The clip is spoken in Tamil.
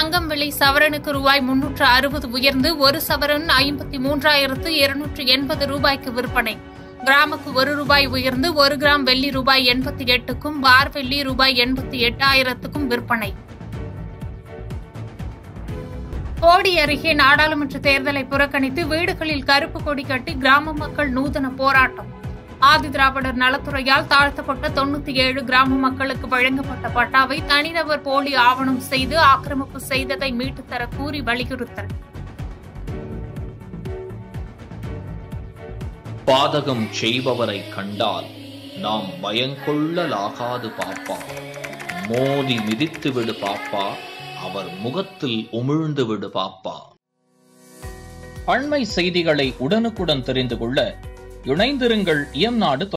தங்கம் விலை சவரனுக்கு ரூபாய் முன்னூற்று அறுபது உயர்ந்து ஒரு சவரன் ஐம்பத்தி மூன்றாயிரத்து இருநூற்று எண்பது ரூபாய்க்கு விற்பனை கிராமுக்கு ஒரு ரூபாய் உயர்ந்து ஒரு கிராம் வெள்ளி ரூபாய் எண்பத்தி எட்டுக்கும் பார் வெள்ளி ரூபாய் எண்பத்தி எட்டாயிரத்துக்கும் விற்பனை போடி அருகே நாடாளுமன்ற தேர்தலை புறக்கணித்து வீடுகளில் கருப்பு கொடி கட்டி கிராம மக்கள் நூதன போராட்டம் ஆதிதிராவிடர் நலத்துறையால் தாழ்த்தப்பட்ட தொண்ணூத்தி ஏழு கிராம மக்களுக்கு வழங்கப்பட்ட பட்டாவை தனிநபர் போலி ஆவணம் செய்து ஆக்கிரமிப்பு செய்ததை மீட்டுத் தர கூறி வலியுறுத்தல் பாதகம் செய்பவரை கண்டால் நாம் பயங்கொள்ளலாகாது பாப்பா மோதி மிதித்து விடு பாப்பா அவர் முகத்தில் உமிழ்ந்து விடு பாப்பா அண்மை செய்திகளை உடனுக்குடன் தெரிந்து கொள்ள இணைந்திருங்கள் இயம்நாடு